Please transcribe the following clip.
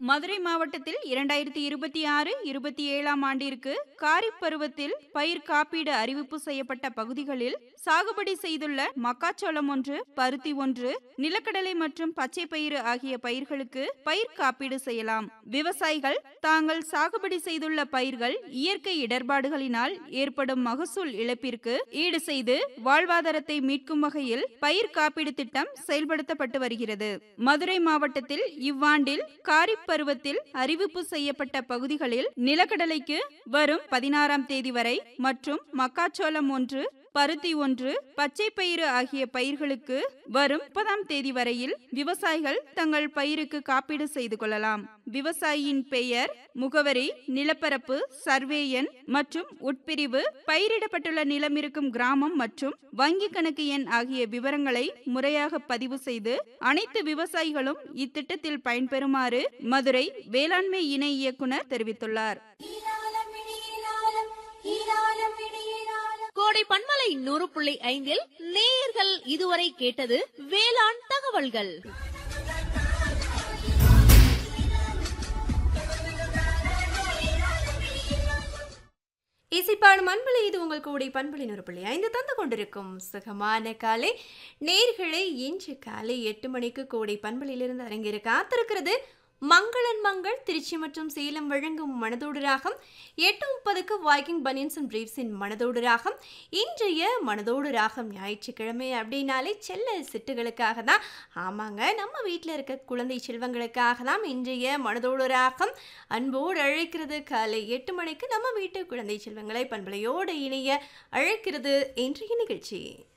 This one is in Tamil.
மதுரை மாவட்டத்தில் இரண்டாயிரத்தி இருபத்தி ஆறு இருபத்தி ஏழாம் ஆண்டிற்கு காரிப் பருவத்தில் பயிர் காப்பீடு அறிவிப்பு செய்யப்பட்ட பகுதிகளில் சாகுபடி செய்துள்ள மக்காச்சோளம் ஒன்று பருத்தி ஒன்று நிலக்கடலை மற்றும் பச்சை பயிறு ஆகிய பயிர்களுக்கு பயிர் காப்பீடு செய்யலாம் விவசாயிகள் தாங்கள் சாகுபடி செய்துள்ள பயிர்கள் இயற்கை இடர்பாடுகளினால் ஏற்படும் மகசூல் இழப்பிற்கு ஈடு செய்து வாழ்வாதாரத்தை மீட்கும் வகையில் பயிர் காப்பீடு திட்டம் செயல்படுத்தப்பட்டு வருகிறது மதுரை மாவட்டத்தில் இவ்வாண்டில் காரிப் பருவத்தில் அறிவிப்பு செய்யப்பட்ட பகுதிகளில் நிலக்கடலைக்கு வரும் பதினாறாம் தேதி வரை மற்றும் மக்காச்சோளம் ஒன்று பருத்தி ஒன்று பச்சை பயிறு ஆகிய பயிர்களுக்கு வரும் முப்பதாம் தேதி வரையில் விவசாயிகள் தங்கள் பயிருக்கு காப்பீடு செய்து கொள்ளலாம் விவசாயியின் பெயர் முகவரி நிலப்பரப்பு சர்வே எண் மற்றும் உட்பிரிவு பயிரிடப்பட்டுள்ள நிலம் இருக்கும் கிராமம் மற்றும் வங்கி கணக்கு எண் ஆகிய விவரங்களை முறையாக பதிவு செய்து அனைத்து விவசாயிகளும் இத்திட்டத்தில் பயன்பெறுமாறு மதுரை வேளாண்மை இணை இயக்குனர் தெரிவித்துள்ளார் கோடை பண்பலை நூறு புள்ளி ஐந்தில் நேயர்கள் இதுவரை கேட்டது வேளாண் தகவல்கள் இசைப்பாடும் அன்பளை இது உங்கள் கூடை பண்புலின் ஒரு புள்ளி ஐந்து தந்து கொண்டிருக்கும் சுகமான காலை நேர்களை இன்று காலை எட்டு மணிக்கு கூடை பண்பலிலிருந்து அரங்கிற காத்திருக்கிறது மங்களன் மங்கள் திருச்சி மற்றும் சேலம் வழங்கும் மனதோடு ராகம் எட்டு முப்பதுக்கு வாக்கிங் பனியன்ஸ் அண்ட் பிரீவ்ஸின் மனதோடு ராகம் இன்றைய மனதோடு ராகம் ஞாயிற்றுக்கிழமை அப்படின்னாலே செல்ல சிட்டுகளுக்காக தான் ஆமாங்க நம்ம வீட்டில் இருக்க குழந்தை செல்வங்களுக்காக தான் இன்றைய மனதோடு ராகம் அன்போடு அழைக்கிறது காலை எட்டு மணிக்கு நம்ம வீட்டு குழந்தை செல்வங்களை பண்பலையோடு இணைய அழைக்கிறது இன்றைய நிகழ்ச்சி